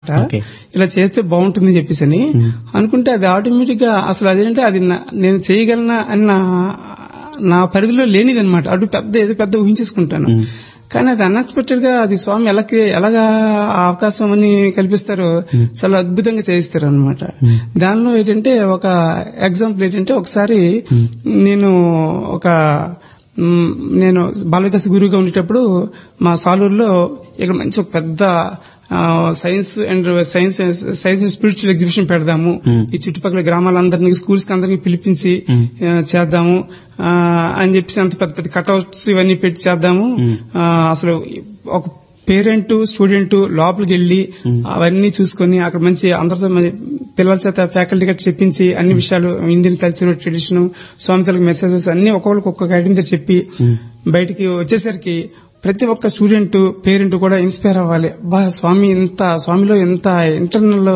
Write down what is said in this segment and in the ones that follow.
Okay. ఇలా చేస్తే బాగుంటుంది చెప్పేసి అని అనుకుంటే అది ఆటోమేటిక్ గా అసలు అదేంటే అది నా- నేను చేయగలనా అని నా నా పరిధిలో లేనిది అనమాట అటు పెద్ద ఏదో పెద్ద ఊహించేసుకుంటాను కానీ అది అన్ఎక్స్పెక్టెడ్ గా అది స్వామి ఎలా క్రి- ఎలాగా ఆ అవకాశం అని కల్పిస్తారో చాలా అద్భుతంగా చేయిస్తారు అనమాట దానిలో ఏంటంటే ఒక ఎగ్జాంపుల్ ఏంటంటే ఒకసారి నేను ఒక మ్, నేను బాలవికాస్ గురువుగా ఉండేటప్పుడు మా సాలూరులో ఇక్కడ మంచి ఒక పెద్ద ఆ, science and science science and spiritual exhibition పెడదాము ఈ చుట్టుపక్కల గ్రామాలందరినీ స్కూల్స్ కి అందరినీ పిలిపించి ఆ, చేద్దాము ఆ, అని చెప్పేసి అంత పెద్ద పెద్ద కట్అవుట్స్ ఇవన్నీ పెట్టి చేద్దాము ఆ, అసలు ఒక పేరెంట్ స్టూడెంట్ లోపలికి వెళ్లి అవన్నీ చూసుకొని అక్కడ మంచి అందరితో మంచి పిల్లల చేత ఫ్యాకల్టీ గట్రా చెప్పించి అన్ని విషయాలు ఇండియన్ కల్చర్ ట్రెడిషన్ స్వామితలకు మెసేజెస్ అన్ని ఒక్కొక్కరికి ఒక్కొక్క ఐటమ్ మీద చెప్పి బయటికి వచ్చేసరికి ప్రతి ఒక్క స్టూడెంట్ పేరెంట్ కూడా ఇన్స్పైర్ అవ్వాలి బా స్వామి ఇంత స్వామిలో ఎంత ఇంటర్నల్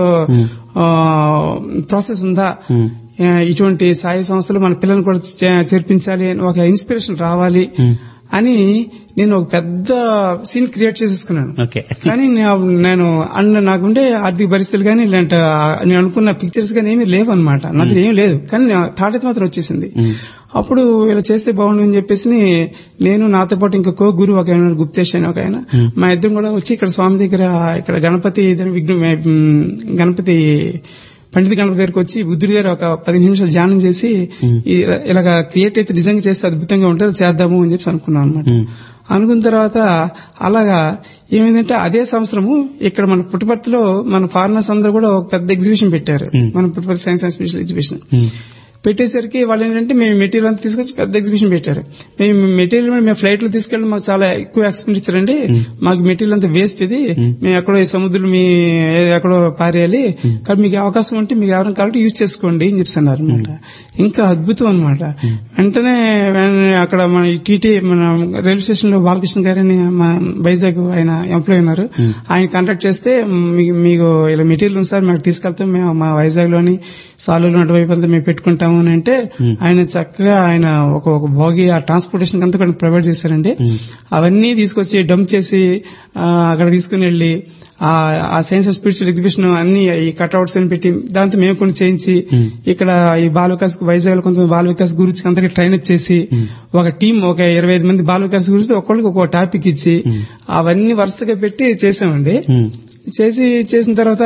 ప్రాసెస్ ఉందా ఆ, ఇటువంటి సాయి సంస్థలు మన పిల్లల్ని కూడా చే- చేర్పించాలి అని ఒక ఇన్స్పిరేషన్ రావాలి అని నేను ఒక పెద్ద సీన్ క్రియేట్ చేసేసుకున్నాను ఓకే కానీ నే- నేను అన్న నాకుండే ఆర్థిక పరిస్థితులు కానీ ఇలాంటి ఆ, నేను అనుకున్న పిక్చర్స్ కానీ ఏమీ లేవు అనమాట నా దగ్గర ఏమీ లేదు కానీ నా థాట్ అయితే మాత్రం వచ్చేసింది అప్పుడు ఇలా చేస్తే బాగుండు అని చెప్పేసి నేను నాతో పాటు ఇంకా కో గురువు ఒక ఆయన గుప్తేష్ అని ఒక ఆయన మా ఇద్దరం కూడా వచ్చి ఇక్కడ స్వామి దగ్గర ఇక్కడ గణపతి దగ్గర విఘ్న ఉమ్, గణపతి పండిత గణపతి దగ్గరకు వచ్చి బుద్ధుడి దగ్గర ఒక పది నిమిషాలు ధ్యానం చేసి ఈ- ఇలాగ క్రియేట్ అయితే నిజంగా చేస్తే అద్భుతంగా ఉంటుంది చేద్దాము అని చెప్పి అనుకున్నాం అనమాట అనుకున్న తర్వాత అలాగా ఏమైందంటే అదే సంవత్సరము ఇక్కడ మన పుట్టపర్తిలో మన ఫారినర్స్ అందరూ కూడా ఒక పెద్ద ఎగ్జిబిషన్ పెట్టారు మన Puttaparthi science and special exhibition పెట్టేసరికి వాళ్ళు ఏంటంటే మేము మెటీరియల్ అంతా తీసుకొచ్చి పెద్ద ఎగ్జిబిషన్ పెట్టారు మేము మెటీరియల్ మేము ఫ్లైట్ లో తీసుకెళ్ళి మాకు చాలా ఎక్కువ ఎక్స్పెండిచర్ అండి మాకు మెటీరియల్ అంతా వేస్ట్ ఇది మేము ఎక్కడో ఈ సముద్రం మీ ఎక్కడో పారేయాలి కాబట్టి మీకు అవకాశం ఉంటే మీకు ఎవరైనా కాబట్టి యూజ్ చేసుకోండి అని చెప్పి అన్నారు అనమాట ఇంకా అద్భుతం అనమాట వెంటనే వెం- అక్కడ మన టీటీ మన రైల్వే స్టేషన్ లో బాలకృష్ణ గారని మన వైజాగ్ ఆయన ఎంప్లాయ్ ఉన్నారు ఆయన కాంటాక్ట్ చేస్తే మీకు మీకు ఇలా మెటీరియల్ ఉంది సార్ మాకు తీసుకెళ్తాం మేము మా వైజాగ్ లోని సాలూరు అటువైపు అంతా మేము పెట్టుకుంటాము అని అంటే ఆయన చక్కగా ఆయన ఒక ఒక భోగి ఆ ట్రాన్స్పోర్టేషన్ అంతా కూడా ప్రొవైడ్ చేశారండి అవన్నీ తీసుకొచ్చి డంప్ చేసి ఆ, అక్కడ తీసుకుని వెళ్ళి ఆ ఆ సైన్స్ అండ్ స్పిరిచువల్ ఎగ్జిబిషన్ అన్ని ఈ కట్అవుట్స్ అని పెట్టి దాంతో మేము కొన్ని చేయించి ఇక్కడ ఈ బాల వికాస్ వైజాగ్ లో కొంతమంది బాల వికాస్ గురించి అందరికి ట్రైన్ అప్ చేసి ఒక టీం ఒక ఇరవై ఐదు మంది బాల వికాస్ గురించి ఒక్కొక్కరికి ఒక్కొక్క టాపిక్ ఇచ్చి అవన్నీ వరుసగా పెట్టి చేసామండి చేసి చేసిన తర్వాత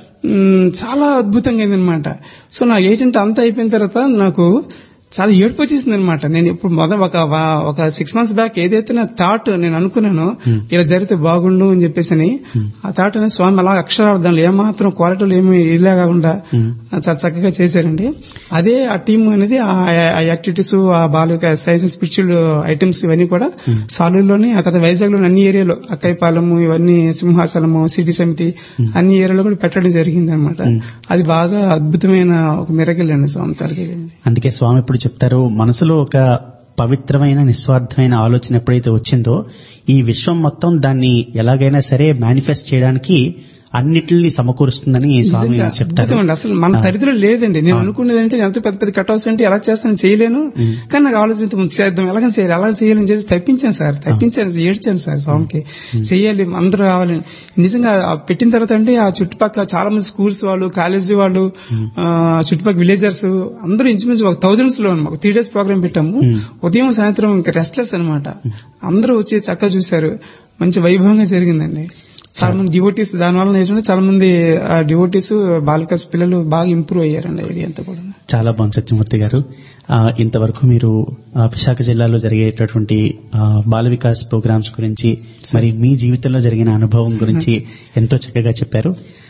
మ్, చాలా అద్భుతంగా అయిందనమాట సో నాకు ఏంటంటే అంతా అయిపోయిన తర్వాత నాకు చాలా ఏడుపు వచ్చేసింది అనమాట నేను ఇప్పుడు మొదట ఒక వా- ఒక సిక్స్ మంత్స్ బ్యాక్ ఏదైతే నా థాట్ నేను అనుకున్నానో ఇలా జరిగితే బాగుండు అని చెప్పేసి అని ఆ థాట్ అనేది స్వామి అలా అక్షరార్థంలో ఏమాత్రం క్వాలిటీలు ఏమి ఇలా కాకుండా చాలా చక్కగా చేశారండి అదే ఆ టీమ్ అనేది ఆ ఆ యాక్టివిటీస్ ఆ బాలిక సైన్స్ స్పిరిచువల్ ఐటమ్స్ ఇవన్నీ కూడా సాలూరులోని ఆ తర్వాత వైజాగ్ లోని అన్ని ఏరియాలో అక్కైపాలెము ఇవన్నీ సింహాచలము సిటీ సమితి అన్ని ఏరియాలో కూడా పెట్టడం జరిగింది అనమాట అది బాగా అద్భుతమైన ఒక మిరకల్ అండి స్వామి తలకి అందుకే స్వామి ఇప్పుడు చెప్తారు మనసులో ఒక పవిత్రమైన నిస్వార్థమైన ఆలోచన ఎప్పుడైతే వచ్చిందో ఈ విశ్వం మొత్తం దాన్ని ఎలాగైనా సరే మేనిఫెస్ట్ చేయడానికి అన్నిటిని సమకూరుస్తుందని స్వామి నిజంగా చెప్తారు అద్భుతం అండి అసలు మన పరిధిలో లేదండి నేను అనుకునేది అంటే ఎంత పెద్ద పెద్ద కట్అవుట్స్ అంటే ఎలా చేస్తాను చేయలేను కానీ నాకు ఆలోచన ముందు చేద్దాం ఎలాగని చేయాలి ఎలా చేయాలని చెప్పి తప్పించాను సార్ తప్పించాను ఏడ్చాను సార్ స్వామికి చెయ్యాలి అందరూ రావాలని నిజంగా ఆ పెట్టిన తర్వాత అంటే ఆ చుట్టుపక్కల చాలా మంది స్కూల్స్ వాళ్ళు కాలేజీ వాళ్ళు ఆ, చుట్టుపక్కల విలేజర్స్ అందరూ ఇంచుమించు ఒక థౌజండ్స్ లో ఒక త్రీ డేస్ ప్రోగ్రామ్ పెట్టాము ఉదయం సాయంత్రం ఇంకా రెస్ట్లెస్ అనమాట అందరూ వచ్చి చక్కగా చూశారు మంచి వైభవంగా జరిగిందండి చాలా మంది డివోటీస్ దాని వల్ల ఏంటంటే చాలా మంది డివోటీస్ బాలికస్ పిల్లలు బాగా ఇంప్రూవ్ అయ్యారండి ఏరియా అంతా కూడా చాలా బాగుంది సత్యమూర్తి గారు ఆ, ఇంతవరకు మీరు ఆ, విశాఖ జిల్లాలో జరిగేటటువంటి ఆ, బాల వికాస్ ప్రోగ్రామ్స్ గురించి మరి మీ జీవితంలో జరిగిన అనుభవం గురించి ఎంతో చక్కగా చెప్పారు